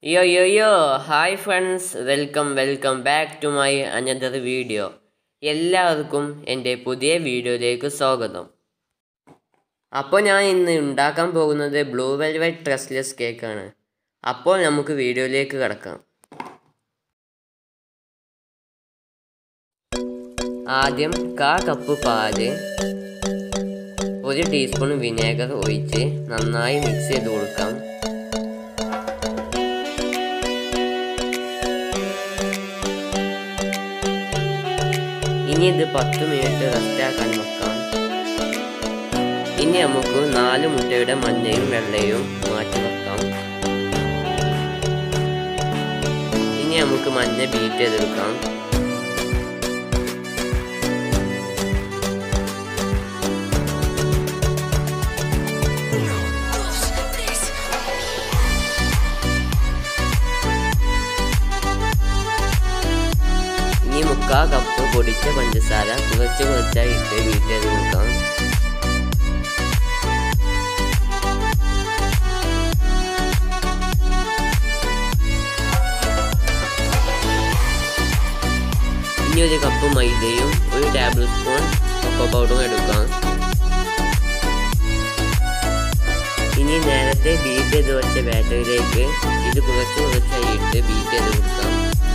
യോ yo yo hi friends welcome welcome back to my another video എല്ലാവർക്കും എൻ്റെ പുതിയ വീഡിയോയിലേക്ക് സ്വാഗതം അപ്പോൾ ഞാൻ ഇന്ന് ഉണ്ടാക്കാൻ പോകുന്നത് ബ്ലൂ വെൽവെറ്റ് ട്രസ്ലെസ് കേക്കാണ് അപ്പോൾ നമുക്ക് വീഡിയോയിലേക്ക് കിടക്കാം ആദ്യം കാ കപ്പ് പാല് ഒരു ടീസ്പൂൺ വിനേഗർ ഒഴിച്ച് നന്നായി മിക്സ് ചെയ്ത് കൊടുക്കാം ഇനി ഇത് പത്ത് മിനിറ്റ് റെസ്റ്റാക്കാൻ വെക്കാം ഇനി നമുക്ക് നാല് മുട്ടയുടെ മഞ്ഞയും വെള്ളയും മാറ്റി വെക്കാം ഇനി നമുക്ക് മഞ്ഞ ബീറ്റ് ചെയ്തെടുക്കാം ഇനി മുക്കാ കപ്പ് പൊടിച്ച പഞ്ചസാര കുറച്ച് കുറച്ചായി ഇട്ട് ബീറ്റ് ചെയ്ത് കൊടുക്കാം ഇനി ഒരു കപ്പ് മൈദയും ഒരു ടേബിൾ സ്പൂൺ കൊക്കോ പൗഡറും എടുക്കാം ഇനി നേരത്തെ ബീറ്റ് ചെയ്ത് വെച്ച ബാറ്ററിയിലേക്ക് ഇത് കുറച്ച് കുറച്ചായി ഇട്ട് ബീറ്റ് ചെയ്ത് കൊടുക്കാം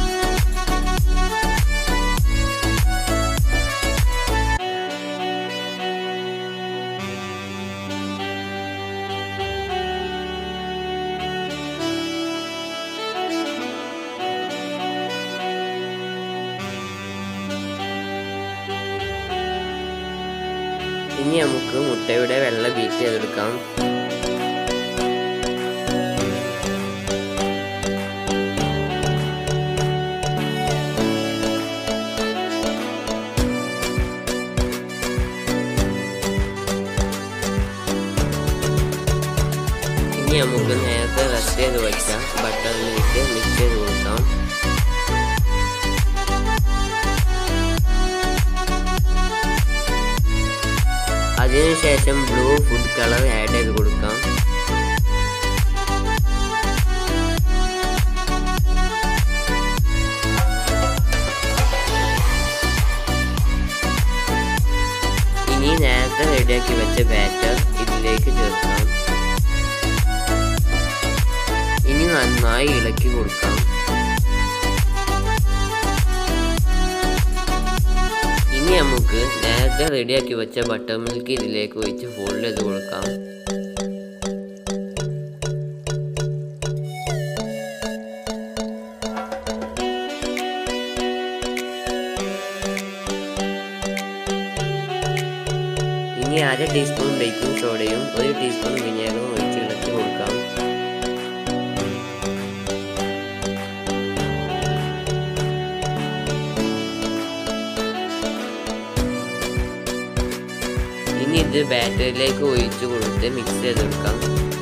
ഇനി നമുക്ക് മുട്ടയുടെ വെള്ള ബീറ്റ് ചെയ്തെടുക്കാം ഇനി നമുക്ക് നേരത്തെ റെസ്റ്റ് ചെയ്ത് വെച്ച ബട്ടർ മിൽക്ക് മിക്സ് ചെയ്ത് കൊടുക്കാം അതിനുശേഷം ബ്ലൂ ഫുഡ് കളർ ആഡ് ചെയ്ത് കൊടുക്കാം ഇനി നേരത്തെ റെഡിയാക്കി വെച്ച ബാറ്റർ ഇതിലേക്ക് ചേർക്കാം ഇനി നന്നായി ഇളക്കി കൊടുക്കാം ഇനി നമുക്ക് നേരത്തെ റെഡിയാക്കി വെച്ച ബട്ടർ മിൽക്ക് ഇതിലേക്ക് ഒഴിച്ച് ഫോൾഡ് ചെയ്ത് കൊടുക്കാം ഇനി അര ടീസ്പൂൺ ബേക്കിംഗ് സോഡയും ഒരു ടീസ്പൂൺ വിനേഗറും ഒഴിച്ച് ഇളക്കി കൊടുക്കാം ഇനി ഇത് ബാറ്ററിയിലേക്ക് ഒഴിച്ചു കൊടുത്ത് മിക്സ് ചെയ്തെടുക്കാം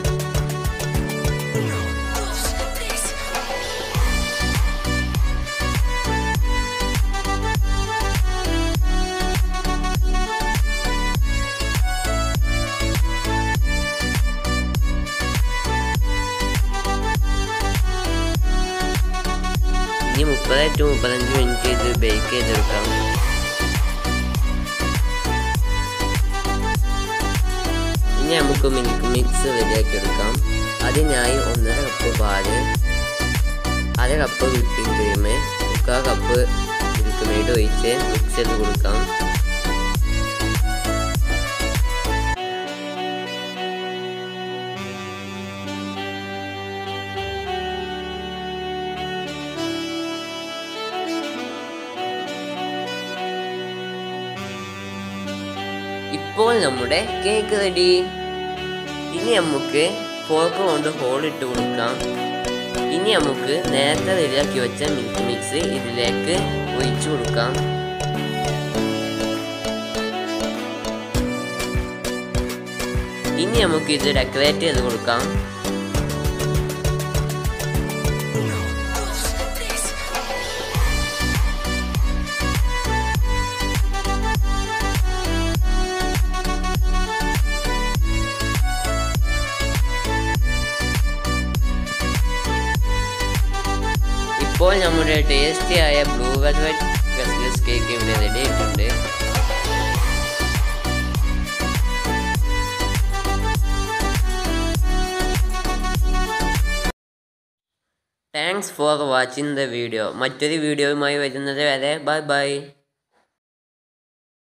ഇനി മുപ്പത് ടു മുപ്പത്തഞ്ച് മിനിറ്റ് ഇത് ബേക്ക് ചെയ്തെടുക്കാം ഇനി നമുക്ക് മിൽക്ക് മിക്സ് റെഡിയാക്കി എടുക്കാം അതിനായി ഒന്നര കപ്പ് പാല് അര കപ്പ് വിപ്പിംഗ് ക്രീം മുക്കാൽ കപ്പ് മിൽക്ക് മെയ്ഡ് ഒഴിച്ച് മിക്സ് ചെയ്ത് കൊടുക്കാം ഇപ്പോൾ നമ്മുടെ കേക്ക് റെഡി ഇനി നമുക്ക് ഫോർക്ക് കൊണ്ട് ഹോൾ ഇട്ട് കൊടുക്കാം ഇനി നമുക്ക് നേരത്തെ റെഡിയാക്കി വെച്ച മിൽക്ക് മിക്സ് ഇതിലേക്ക് ഒഴിച്ചു കൊടുക്കാം ഇനി നമുക്ക് ഇത് ഡെക്കറേറ്റ് ചെയ്ത് കൊടുക്കാം അപ്പോൾ നമ്മുടെ ടേസ്റ്റി ആയ ബ്ലൂ വെൽവെറ്റ് ഗസ്ലസ് കേക്ക് ഇവിടെ റെഡി ആയിട്ടുണ്ട് thanks for watching the video മറ്റൊരു വീഡിയോയുമായി വരുന്നത് വരെ ബൈ ബൈ